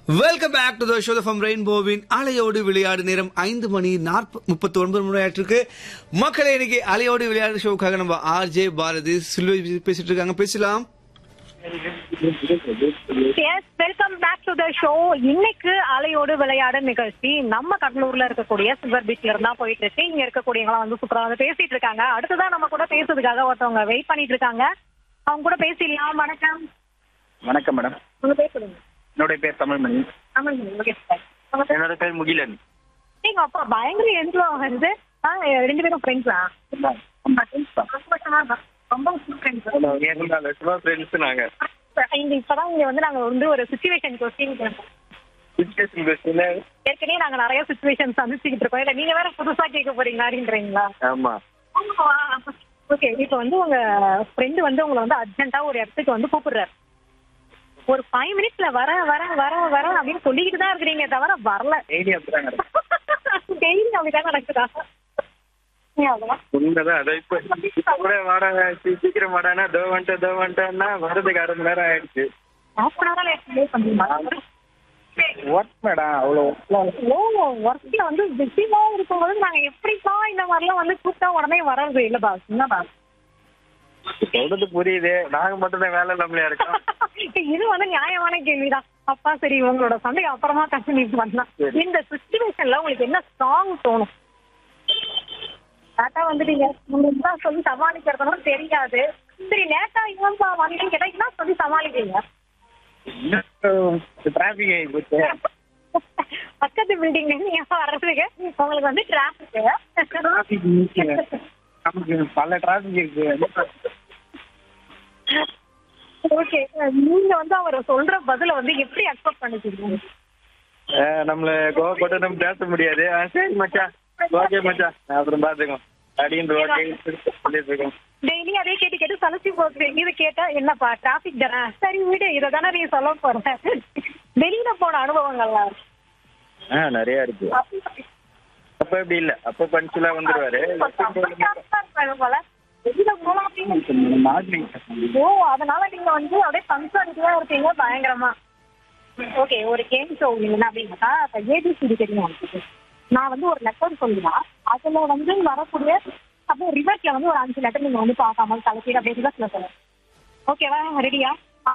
Welcome back to the show from ரெயின்போவின் அலையோடு விளையாடு நேரம் ஐந்து மணி நாற்ப முப்பத்தி ஒன்பது மணி ஆயிட்டிருக்கு மக்களே இன்னைக்கு அலையோடு விளையாடு ஷோக்காக நம்ம ஆர்ஜே பாரதி சில்வை பேசிட்டு இருக்காங்க பேசலாம் yes welcome back to the show இன்னைக்கு அலையோடு விளையாடு நிகழ்ச்சி நம்ம கடலூர்ல இருக்கக்கூடிய சில்வர் பீச்ல இருந்தா போயிட்டு இருக்கு இங்க இருக்கக்கூடியவங்க வந்து சூப்பரா வந்து பேசிட்டு இருக்காங்க அடுத்ததான் நம்ம கூட பேசுறதுக்காக ஒருத்தவங்க வெயிட் பண்ணிட்டு இருக்காங்க அவங்க கூட பேசிடலாம் வணக்கம் வணக்கம் மேடம் உங்க பேர் சொல்லுங்க என்னுடைய பேர் தமிழ்மணி ஆமாங்க ஓகே சார் உங்க பேர் என்னோட பேர் முகிலன் நீங்க அப்பா பயங்கர என்ஜோ வருது ஆ, ரெண்டு பேரும் ஃப்ரெண்ட்ஸா ரொம்ப ஃப்ரெண்ட்ஸ் இருந்தாலும் சும்மா ஃப்ரெண்ட்ஸ் நாங்க இங்க இப்பதான் இங்க வந்து நாங்க வந்து ஒரு சுச்சுவேஷன் கொஸ்டின் சுச்சுவேஷன் கொஸ்டின் ஏற்கனவே நாங்க நிறைய சுச்சுவேஷன் சந்திச்சுக்கிட்டு இருக்கோம் இல்ல நீங்க வேற புதுசா கேட்க போறீங்களா அப்படின்றீங்களா ஆமா ஓகே இப்போ வந்து உங்க ஃப்ரெண்டு வந்து உங்களை வந்து அர்ஜென்ட்டா ஒரு இடத்துக்கு வந்து கூப்பிடுறாரு ஒரு ஃபைவ் மினிட்ஸ்ல வர வர வர வர அப்படின்னு சொல்லிக்கிட்டு தான் இருக்கிறீங்க தவிர வரல டெய்லி அப்படிதான் நடக்கும் டெய்லி அப்படிதான் நடக்குதா ஏன் அதெல்லாம்? உண்மைதான் அதை இப்ப இப்ப கூட வாடா சீ- சீக்கிரம் வாடானா தோ வந்துட்டு தோ வந்துட்டேன்னா வரதுக்கு அரை மணி நேரம் ஆயிடுச்சு half an hour ஆ late delay பண்றீங்களா? ஒர்க் மேடம் அவ்வளோ ஓ ஒர்க்ல வந்து பிஸிமா இருக்கும்போது நாங்க எப்படிப்பா இந்த மாதிரிலாம் வந்து கூப்பிட்டா உடனே வர்றது இல்ல பாஸ் என்ன பாஸ் சொல்றது புரியுது நாங்க மட்டும் தான் வேலை இல்லாமலே இருக்கோம் இது வந்து நியாயமான கேள்விதான் அப்பா சரி உங்களோட சண்டைக்கு அப்புறமா கண்டினியூ பண்ணலாம் சரி. இந்த சுச்சுவேஷன்ல உங்களுக்கு என்ன ஸ்ட்ராங் தோணும் லேட்டா வந்துட்டீங்க உங்களுக்கு தான் சொல்லி சமாளிக்கிறதுனும் தெரியாது சரி லேட்டா இவன்பா வந்தீங்கன்னு கேட்டா என்ன சொல்லி சமாளிப்பீங்க டிராபிக் ஆகி போச்சு பக்கத்து பில்டிங்ல இருந்து நீங்க வர்றதுக்கு உங்களுக்கு வந்து டிராபிக் டிராபிக் நமக்கு பல டிராபிக் இருக்கு ஓகே நீங்க வந்து அவர் சொல்ற பதில வந்து எப்படி அக்செப்ட் பண்ணிக்கிறீங்க அஹ் நம்மள கோவப்பட்டு நம்ம பேச முடியாது அஹ் சரி மச்சான் ஓகே மச்சான் நான் அப்புறம் பாத்துக்கோ அப்படின்னு ஓகே சொல்லிட்டு இருக்கோம் டெய்லி அதே கேட்டு கேட்டு சலிச்சு போகுது இது கேட்டா என்னப்பா டிராபிக் தானே சரி விடு இதை தானே நீ சொல்ல போற வெளியில போன அனுபவங்கள்லாம் ஆ நிறைய இருக்கு அப்ப எப்படி இல்ல அப்ப பஞ்சுலா வந்துருவாரு போல வெளியில போலாம் அப்படின்னு ஓ அதனால நீங்க வந்து அப்படியே பங்க்சுவாலிட்டியா இருப்பீங்க பயங்கரமா ஓகே ஒரு கேம் ஷோ என்ன அப்படின்னாக்கா ஏபிசிடி தெரியும் உங்களுக்கு. நான் வந்து ஒரு லெட்டர் சொல்லுவேன் அதுல வந்து வரக்கூடிய அப்படியே ரிவர்ஸ்ல வந்து ஒரு அஞ்சு லெட்டர் நீங்க வந்து பார்க்காம கலக்கிட்டு அப்படியே ரிவர்ஸ்ல சொல்லுங்க ஓகேவா ரெடியா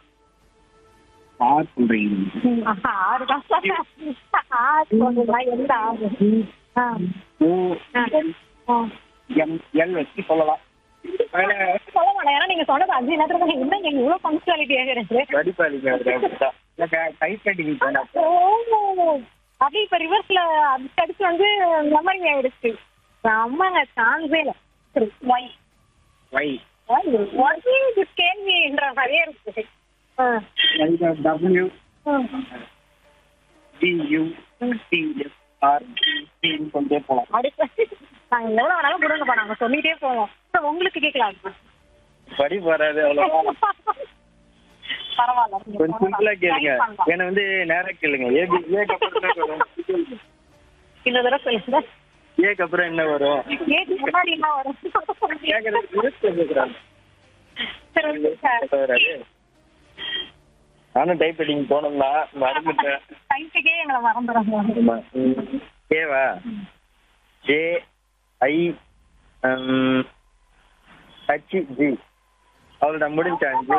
ஆர் சொல்றீங்க ஆறு தான் ஆறு சொல்லுங்க எந்த ஆறு ஆ ஓ ஆ. ஆ. எம் எல் வச்சு சொல்லலாம் சொல்ல மாட்டேன் ஏன்னா நீங்க சொன்னது அஞ்சு நேரத்துல தான் என்ன நீங்க இவ்வளவு பங்க்சுவாலிட்டியாக இருக்கு வடிப்பாளிங்க டைப் ரைட்டிங் போனா ஓ அப்படியே இப்ப ரிவர்ஸ்ல அடுத்து வந்து மெமரி ஆயிடுச்சு அம்மாங்க சான்ஸே இல்ல சரி ஒய் வை ஒய் இது கேள்வின்ற மாதிரியே இருக்கு ஆ. டபிள்யூ ம். T U T S R கொண்டே போலாம் அடுத்து நாங்க எவ்வளவு வேணாலும் கொடுங்கப்பா நாங்க சொல்லிட்டே போவோம் சரி, உங்களுக்கு கேட்கலாம் படி வராது அவ்வளோ பரவாயில்ல நீங்க கொஞ்சம் சிம்பிளா கேளுங்க try பண்ணலாம். என்ன வந்து நேரா கேளுங்க ஏபி ஏக்கு அப்புறம் என்ன வரும் இந்த தடவை சொல்லுங்க ஏக்கு அப்புறம் என்ன வரும் ஏக்கு முன்னாடி என்ன வரும் கேக்குறது நியூஸ்ல கேக்குறாங்க சரி okay, sir. வராது நானும் டைப் ரைட்டிங் போனோம்னா மறந்துட்டேன் டைப்புக்கே எங்களை மறந்துடுறாங்க ஆமா. ம். கேவா ஜே ஐ ஹச் ஜி அவ்வளோடா முடிஞ்சாஞ்சு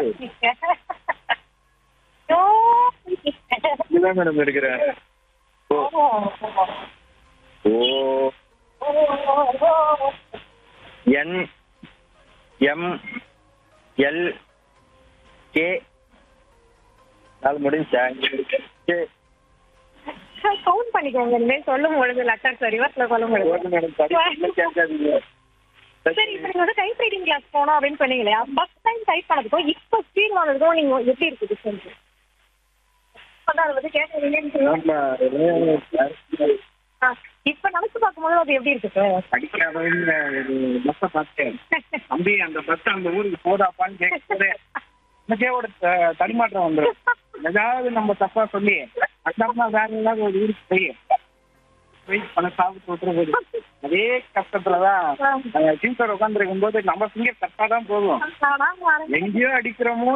ஐயோ. இதுதான் மேடம் இருக்கிறேன் O O N M L K நாலு முடிஞ்சா கே கவுண்ட் பண்ணிக்கோங்க இனிமேல் சொல்லும் பொழுது லெட்டர் ரிவர்ஸ்ல சொல்லும் பொழுது ஓகே மேடம் படிக்கல கேட்காதீங்க சரி இப்ப நீங்க வந்து டைப் ரைட்டிங் கிளாஸ் போனோம் அப்படின்னு சொன்னீங்களே ஃபர்ஸ்ட் டைம் டைப் பண்ணதுக்கும் இப்ப ஸ்பீட் வந்ததுக்கும் நீங்க எப்படி இருக்கு டிஃபரன்ஸ் அதை வந்து கேட்கறீங்க ஆமா இப்ப நினைச்சு பார்க்கும்போது அது எப்படி இருக்கு சார் படிக்காதவங்க ஒரு பஸ்ஸை பார்த்தேன் தம்பி அந்த பஸ் அந்த ஊருக்கு போதாப்பான்னு கேட்கறது எனக்கே ஒரு த- தடுமாற்றம் வந்துடும் ஏதாவது நம்ம தப்பா சொல்லி அந்த அம்மா வேற ஏதாவது ஒரு ஊருக்கு போய் போய் பல சாப்பிட்டு விட்டுறது அதே கஷ்டத்துலதான் டீச்சர் உட்காந்துருக்கும் போது நம்ம ஃபிங்கர் கரெக்டா தான் போகும் ஆனா எங்கேயோ அடிக்கிறோமோ